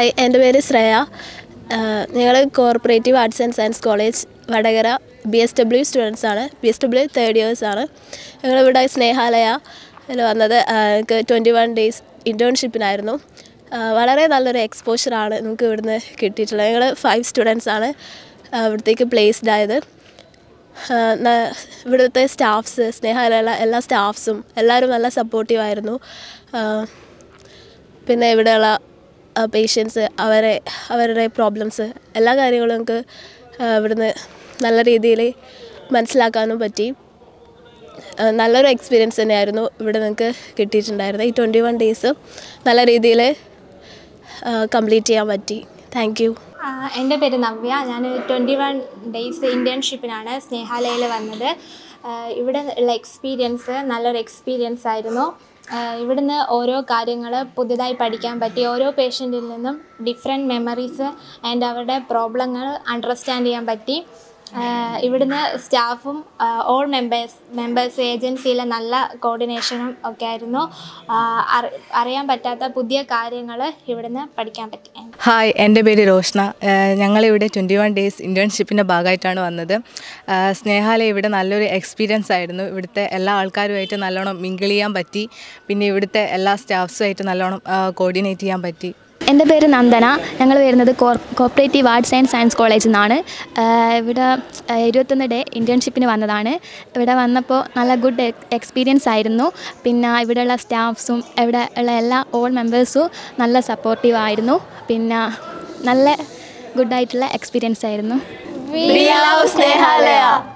hi എൻ്റെ പേര് ശ്രേയ ഞങ്ങൾ cooperative arts and science college Vadakara B S W students ആണ് B S W third years ആണ് ഞങ്ങളിവിടെ സ്നേഹാലയ യിൽ വന്നത് ഞങ്ങൾക്ക് ട്വൻറ്റി വൺ ഡേയ്സ് ഇൻറ്റേൺഷിപ്പിനായിരുന്നു വളരെ നല്ലൊരു എക്സ്പോഷറാണ് നമുക്ക് ഇവിടുന്ന് കിട്ടിയിട്ടുള്ളത് ഞങ്ങൾ ഫൈവ് സ്റ്റുഡൻസ് ആണ് ഇവിടത്തേക്ക് പ്ലേസ്ഡ് ആയത് ആ, ന- ഇവിടുത്തെ സ്റ്റാഫ്സ് സ്നേഹമുള്ള എല്ലാ സ്റ്റാഫ്സും എല്ലാവരും നല്ല സപ്പോർട്ടീവായിരുന്നു പിന്നെ ഇവിടെയുള്ള പേഷ്യൻസ് അവരെ അവരുടെ പ്രോബ്ലംസ് എല്ലാ കാര്യങ്ങളും നമുക്ക് ആ, ഇവിടുന്ന് നല്ല രീതിയിൽ മനസ്സിലാക്കാനും പറ്റി ആ, നല്ലൊരു എക്സ്പീരിയൻസ് തന്നെയായിരുന്നു ഇവിടെ നിങ്ങൾക്ക് കിട്ടിയിട്ടുണ്ടായിരുന്നത് ഈ ട്വൻറ്റി വൺ ഡേയ്സ് നല്ല രീതിയിൽ കംപ്ലീറ്റ് ചെയ്യാൻ പറ്റി താങ്ക് യു ആ, എൻ്റെ പേര് നവ്യ ഞാൻ ട്വൻറ്റി വൺ ഡേയ്സ് ഇൻറ്റേൺഷിപ്പിനാണ് സ്നേഹാലയയിൽ വന്നത് ആ, ഇവിടെ ഉള്ള എക്സ്പീരിയൻസ് നല്ലൊരു എക്സ്പീരിയൻസ് ആയിരുന്നു ആ, ഇവിടുന്ന് ഓരോ കാര്യങ്ങൾ പുതുതായി പഠിക്കാൻ പറ്റി ഓരോ പേഷ്യൻറ്റിൽ നിന്നും ഡിഫറെൻറ്റ് മെമ്മറീസ് ആൻഡ് അവരുടെ പ്രോബ്ലങ്ങൾ അണ്ടർസ്റ്റാൻഡ് ചെയ്യാൻ പറ്റി ആ, ഇവിടുന്ന് സ്റ്റാഫും ഓൾ മെമ്പേഴ്സ് മെമ്പേഴ്സ് ഏജൻസിയിലെ നല്ല കോർഡിനേഷനും ഒക്കെ ആയിരുന്നു ആ, അറി- അറിയാൻ പറ്റാത്ത പുതിയ കാര്യങ്ങൾ ഇവിടുന്ന് പഠിക്കാൻ പറ്റി ഹായ് എൻ്റെ പേര് റോഷ്ന ഏഹ് ഞങ്ങളിവിടെ ട്വൻറ്റി വൺ ഡേയ്സ് ഇൻറ്റേൺഷിപ്പിൻ്റെ ഭാഗമായിട്ടാണ് വന്നത് ഏഹ് സ്നേഹാലയ ഇവിടെ നല്ലൊരു എക്സ്പീരിയൻസ് ആയിരുന്നു ഇവിടുത്തെ എല്ലാ ആൾക്കാരുമായിട്ട് നല്ലോണം മിങ്കിൾ ചെയ്യാൻ പറ്റി പിന്നെ ഇവിടുത്തെ എല്ലാ സ്റ്റാഫ്സുമായിട്ട് നല്ലോണം കോർഡിനേറ്റ് ചെയ്യാൻ പറ്റി എൻ്റെ പേര് നന്ദന ഞങ്ങൾ വരുന്നത് കോർ കോപ്പറേറ്റീവ് ആർട്സ് ആൻഡ് സയൻസ് കോളേജിൽ നിന്നാണ് ആഹ് ഇവിടെ ആഹ് ഇരുപത്തൊന്ന് ഡേ ഇൻറ്റേൺഷിപ്പിന് വന്നതാണ് ഇവിടെ വന്നപ്പോൾ നല്ല ഗുഡ് എക്സ്പീരിയൻസ് ആയിരുന്നു പിന്നെ ഇവിടെയുള്ള സ്റ്റാഫ്സും ഇവിടെ ഉള്ള എല്ലാ ഓൾ മെമ്പേഴ്സും നല്ല സപ്പോർട്ടീവ് ആയിരുന്നു പിന്നെ നല്ല ഗുഡായിട്ടുള്ള എക്സ്പീരിയൻസ് ആയിരുന്നു സ്നേഹാലയ